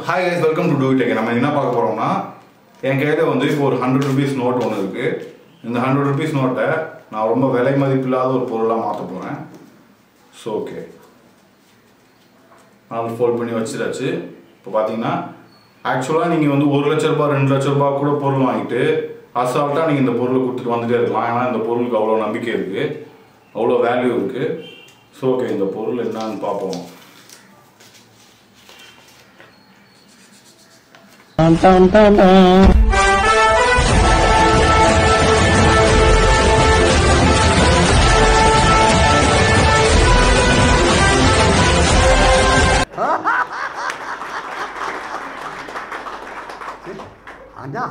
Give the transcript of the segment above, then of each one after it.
Hi guys welcome to do it நம்ம என்ன பார்க்க போறோம்னா என் கையில் வந்து இப்போ ஒரு ஹண்ட்ரட் ருபீஸ் நோட் ஒன்று இருக்கு இந்த ஹண்ட்ரட் ருபீஸ் நோட்டை நான் ரொம்ப விலை மதிப்பில்லாத ஒரு பொருளாக மாற்ற போகிறேன் ஸோ ஓகே நான் ஃபோல்ட் பண்ணி வச்சிடாச்சு இப்போ பார்த்தீங்கன்னா ஆக்சுவலாக நீங்கள் வந்து ஒரு லட்ச ரூபாய் ரெண்டு லட்ச ரூபாய் கூட பொருள் வாங்கிட்டு அசால்ட்டாக நீங்கள் இந்த பொருளை கொடுத்துட்டு வந்துட்டே இருக்கலாம் ஏன்னா இந்த பொருளுக்கு அவ்வளோ நம்பிக்கை இருக்குது அவ்வளோ வேல்யூ இருக்குது ஸோ ஓகே இந்த பொருள் என்னன்னு பார்ப்போம் Dun, dun, dun, dun. Ada.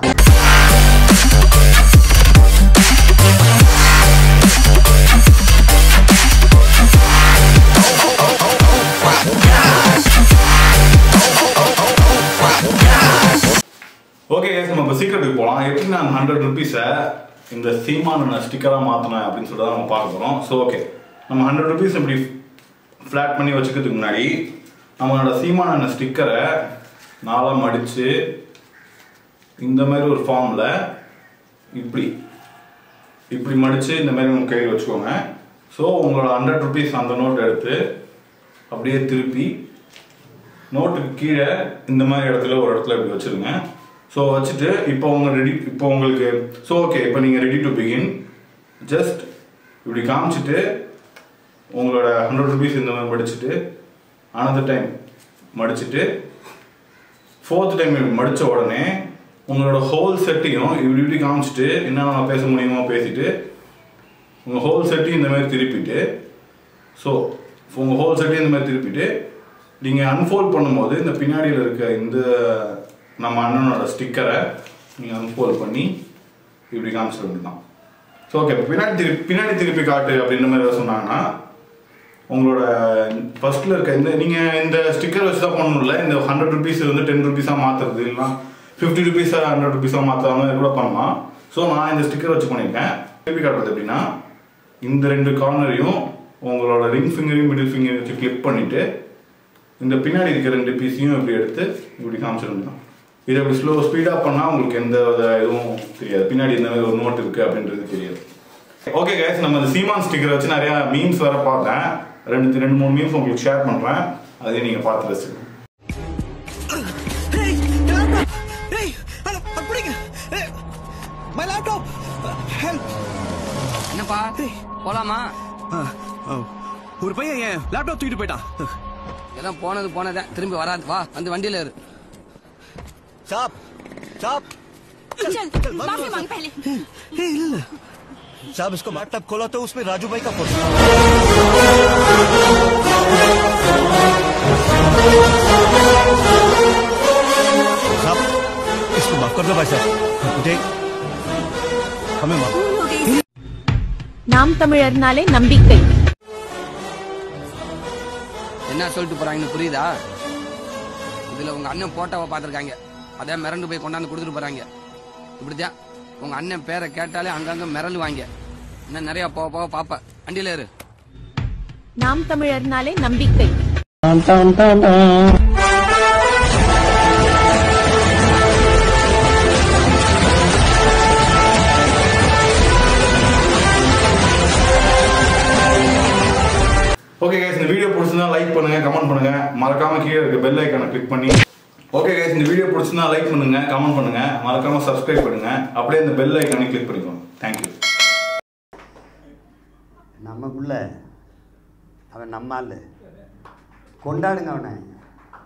Okay நம்ம இப்போ சீக்கிரட்டுக்கு போகலாம் எப்படி நான் ஹண்ட்ரட் ருபீஸை இந்த சீமான ஸ்டிக்கராக மாற்றினேன் அப்படின்னு சொல்லிட்டு தான் நம்ம பார்க்க போகிறோம் ஸோ ஓகே நம்ம ஹண்ட்ரட் ருபீஸ் இப்படி ஃப்ளாட் பண்ணி வச்சுக்கிறதுக்கு முன்னாடி நம்மளோட சீமான ஸ்டிக்கரை நாளாக மடித்து இந்த மாதிரி ஒரு ஃபார்மில் இப்படி இப்படி மடித்து இந்த மாதிரி உங்கள் கையில் வச்சுக்கோங்க ஸோ உங்களோட ஹண்ட்ரட் ருபீஸ் அந்த நோட் எடுத்து அப்படியே திருப்பி நோட்டுக்கு கீழே இந்த மாதிரி இடத்துல ஒரு இடத்துல இப்படி வச்சிருங்க ஸோ வச்சுட்டு இப்போ உங்க ரெடி இப்போ உங்களுக்கு ஸோ ஓகே இப்போ நீங்கள் ரெடி டு பிகின் ஜஸ்ட் இப்படி காமிச்சிட்டு உங்களோட ஹண்ட்ரட் ருபீஸ் இந்த மாதிரி மடிச்சிட்டு அனதர் டைம் மடிச்சிட்டு ஃபோர்த் டைம் மடித்த உடனே உங்களோட ஹோல் செட்டையும் இப்படி இப்படி காமிச்சிட்டு என்னென்ன பேச முடியுமோ பேசிட்டு உங்கள் ஹோல் செட்டையும் இந்த மாதிரி திருப்பிட்டு ஸோ உங்கள் ஹோல் செட்டையும் இந்த மாதிரி திருப்பிட்டு நீங்கள் அன்ஃபோல்ட் பண்ணும்போது இந்த பின்னாடியில் இருக்க இந்த நம்ம அண்ணனோட ஸ்டிக்கரை நீங்கள் அன்ஃபோல்ட் பண்ணி இப்படி காமிச்சிட வேண்டியதான் ஸோ ஓகே பின்னாடி திருப்பி பின்னாடி திருப்பி காட்டு அப்படின்ற மாதிரி ஏதாவது சொன்னாங்கன்னா உங்களோட ஃபர்ஸ்ட்ல இருக்க இந்த நீங்கள் இந்த ஸ்டிக்கர் வச்சு தான் பண்ணணும்ல இந்த ஹண்ட்ரட் ருபீஸ் வந்து டென் ருபீஸாக மாற்றுறது இல்லைனா ஃபிஃப்டி ருபீஸாக ஹண்ட்ரட் ருபீஸாக மாற்றாம கூட பண்ணலாம் ஸோ நான் இந்த ஸ்டிக்கர் வச்சு பண்ணியிருக்கேன் திருப்பி காட்டுறது எப்படின்னா இந்த ரெண்டு கார்னரையும் உங்களோட ரிங் ஃபிங்கரையும் மிடில் ஃபிங்கரையும் வச்சு கிளிக் பண்ணிட்டு இந்த பின்னாடி இருக்க ரெண்டு பீஸையும் இப்படி எடுத்து இப்படி காமிச்சிருந்தோம் இதை இப்படி ஸ்லோ ஸ்பீடாக பண்ணால் உங்களுக்கு எந்த வித இதுவும் தெரியாது பின்னாடி இந்த மாதிரி ஒரு நோட் இருக்குது அப்படின்றது தெரியாது ஓகே கைஸ் நம்ம இந்த சீமான் ஸ்டிக்கர் வச்சு நிறையா மீம்ஸ் வேற பார்த்தேன் ரெண்டு ரெண்டு மூணு மீம்ஸ் உங்களுக்கு ஷேர் பண்ணுறேன் அதையும் நீங்கள் பார்த்து ரசிக்கணும் Hey, my laptop! Hey, hello, I'm putting hey, my laptop! Help! என்னப்பா போலாமா ஒரு பையன் என் லேப்டாப் தூக்கிட்டு போயிட்டான் எல்லாம் போனது போனதே திரும்பி வராது வா வந்து வண்டியில இரு சாப் சாப் चल माफी मांग पहले हे இல்ல साहब इसको लैपटॉप खोला तो उसमें राजू भाई का फोटो साहब इसको माफ कर दो भाई साहब मुझे हमें माफ भूल हो गई நாம் தமிழர்னாலே நம்பிக்கை என்ன சொல்லிட்டு போறாங்கன்னு புரியுதா இதுல உங்க அண்ணன் போட்டோவை பார்த்திருக்காங்க அதே மிரண்டு போய் கொண்டாந்து கொடுத்துட்டு போறாங்க இப்படிதான் உங்க அண்ணன் பேரை கேட்டாலே அங்கங்க மிரளுவாங்க இன்னும் நிறைய போக போக பாப்ப வண்டியில இரு நாம் தமிழர்னாலே நம்பிக்கை Dun, dun, dun, dun. Okay guys இந்த வீடியோ பிடிச்சிருந்தா லைக் பண்ணுங்க கமெண்ட் பண்ணுங்க மறக்காம கீழே இருக்க பெல் ஐக்கானை கிளிக் பண்ணி ஓகே கைஸ் இந்த வீடியோ பிடிச்சிருந்தா லைக் பண்ணுங்க கமெண்ட் பண்ணுங்க மறக்காம சப்ஸ்கிரைப் பண்ணுங்க அப்படியே இந்த பெல் ஐக்கானை கிளிக் பண்ணிக்கோங்க தேங்க்யூ நமக்குள்ள அவன் நம்ம ஆளு கொண்டாடுங்க அவனை